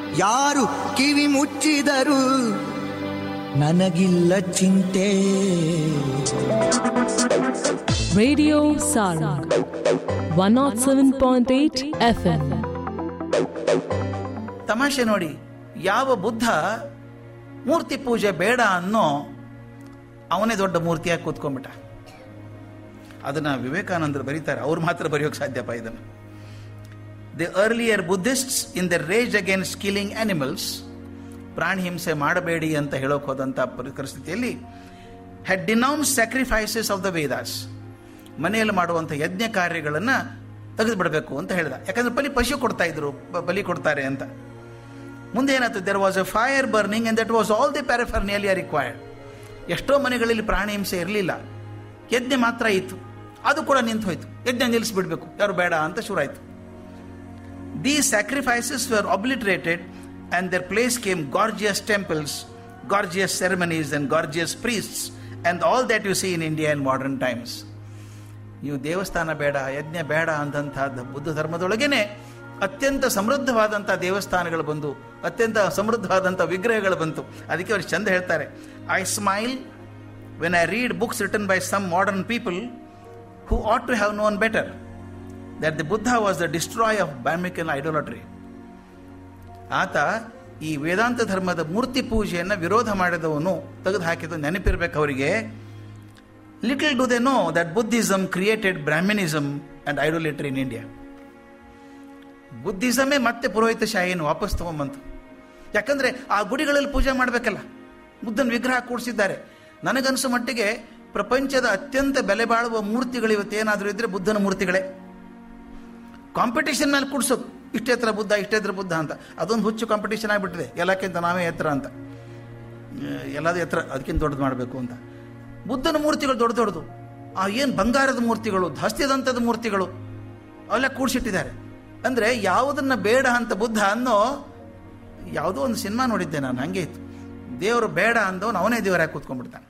ಯಾರು ಕಿವಿ ಮುಚ್ಚಿದರು ನನಗಿಲ್ಲ ಚಿಂತೆ Radio Sarang 107.8 FM. ತಮಾಷೆ ನೋಡಿ ಯಾವ ಬುದ್ಧ ಮೂರ್ತಿ ಪೂಜೆ ಬೇಡ ಅನ್ನೋ ಅವನೇ ದೊಡ್ಡ ಮೂರ್ತಿಯಾಗಿ ಕೂತ್ಕೊಂಡ್ಬಿಟ್ಟ ಅದನ್ನ ವಿವೇಕಾನಂದರು ಬರೀತಾರೆ ಅವ್ರು ಮಾತ್ರ ಬರೆಯೋಕೆ ಸಾಧ್ಯಪ್ಪ ಇದನ್ನು the earlier Buddhists in the rage against killing animals ಪ್ರಾಣಿ ಹಿಂಸೆ ಮಾಡಬೇಡಿ ಅಂತ ಹೇಳೋಕೆ ಹೋದಂಥ ಪರಿ- ಪರಿಸ್ಥಿತಿಯಲ್ಲಿ had denounce sacrifices of the Vedas ಮನೆಯಲ್ಲಿ ಮಾಡುವಂಥ ಯಜ್ಞ ಕಾರ್ಯಗಳನ್ನು ತೆಗೆದು ಬಿಡಬೇಕು ಅಂತ ಹೇಳಿದ ಯಾಕಂದ್ರೆ ಬಲಿ ಪಶು ಕೊಡ್ತಾ ಇದ್ರು ಬ- ಬಲಿ ಕೊಡ್ತಾರೆ ಅಂತ ಮುಂದೆ ಏನಾಯ್ತು there was a fire burning and that was all the paraphernalia required ಎಷ್ಟೋ ಮನೆಗಳಲ್ಲಿ ಪ್ರಾಣಿ ಹಿಂಸೆ ಇರಲಿಲ್ಲ ಯಜ್ಞ ಮಾತ್ರ ಇತ್ತು ಅದು ಕೂಡ ನಿಂತು ಹೋಯ್ತು ಯಜ್ಞ ನಿಲ್ಲಿಸ್ಬಿಡ್ಬೇಕು ಯಾರು ಬೇಡ ಅಂತ ಶುರುವಾಯಿತು These sacrifices were obliterated, and their place came gorgeous temples, gorgeous ceremonies, and gorgeous priests, and all that you see in India in modern times. ನೀವು ದೇವಸ್ಥಾನ ಬೇಡ ಯಜ್ಞ ಬೇಡ ಅಂದಂಥದ್ದು ಬುದ್ಧ ಧರ್ಮದೊಳಗೇನೆ ಅತ್ಯಂತ ಸಮೃದ್ಧವಾದಂಥ ದೇವಸ್ಥಾನಗಳು ಬಂದು ಅತ್ಯಂತ ಸಮೃದ್ಧವಾದಂಥ ವಿಗ್ರಹಗಳು ಬಂತು ಅದಕ್ಕೆ ಅವ್ರು ಚಂದ ಹೇಳ್ತಾರೆ I smile when I read books written by some modern people who ought to have known better that the Buddha was the destroyer of Brahmican idolatry. ಆತ ಈ ವೇದಾಂತ ಧರ್ಮದ ಮೂರ್ತಿ ಪೂಜೆಯನ್ನು ವಿರೋಧ ಮಾಡಿದವನು ತೆಗೆದು ಹಾಕಿದ ನೆನಪಿರ್ಬೇಕು ಅವರಿಗೆ little do they know that Buddhism created Brahminism and idolatry in India ಬುದ್ಧಿಸಮೇ ಮತ್ತೆ ಪುರೋಹಿತಶಾಹಿಯನ್ನು ವಾಪಸ್ ತಗೊಂಬಂತು ಯಾಕಂದ್ರೆ ಆ ಗುಡಿಗಳಲ್ಲಿ ಪೂಜೆ ಮಾಡಬೇಕಲ್ಲ ಬುದ್ಧನ ವಿಗ್ರಹ ಕೂಡಿಸಿದ್ದಾರೆ ನನಗನ್ಸೋ ಮಟ್ಟಿಗೆ ಪ್ರಪಂಚದ ಅತ್ಯಂತ ಬೆಲೆ ಬಾಳುವ ಮೂರ್ತಿಗಳು ಇವತ್ತೇನಾದರೂ ಇದ್ರೆ ಬುದ್ಧನ ಮೂರ್ತಿಗಳೇ ಕಾಂಪಿಟೇಷನ್ ಮೇಲೆ ಕೂಡ್ಸೋದು ಇಷ್ಟೇ ಎತ್ತರ ಬುದ್ಧ ಇಷ್ಟೇ ಎತ್ತರ ಬುದ್ಧ ಅಂತ ಅದೊಂದು ಹುಚ್ಚು ಕಾಂಪಿಟೇಷನ್ ಆಗಿಬಿಟ್ಟಿದೆ ಎಲ್ಲಕ್ಕಿಂತ ನಾವೇ ಎತ್ತರ ಅಂತ ಎಲ್ಲದೂ ಎತ್ತರ ಅದಕ್ಕಿಂತ ದೊಡ್ಡದು ಮಾಡಬೇಕು ಅಂತ ಬುದ್ಧನ ಮೂರ್ತಿಗಳು ದೊಡ್ಡ ದೊಡ್ಡದು ಆ ಏನು ಬಂಗಾರದ ಮೂರ್ತಿಗಳು ಧಸ್ತಿದಂಥದ ಮೂರ್ತಿಗಳು ಅವೆಲ್ಲ ಕೂಡಿಸಿಟ್ಟಿದ್ದಾರೆ ಅಂದರೆ ಯಾವುದನ್ನು ಬೇಡ ಅಂತ ಬುದ್ಧ ಅನ್ನೋ ಯಾವುದೋ ಒಂದು ಸಿನಿಮಾ ನೋಡಿದ್ದೆ ನಾನು ಹಂಗೆ ಇತ್ತು ದೇವರು ಬೇಡ ಅಂದವನು ಅವನೇ ದೇವರಾಗಿ ಕೂತ್ಕೊಂಡ್ಬಿಡ್ತಾನೆ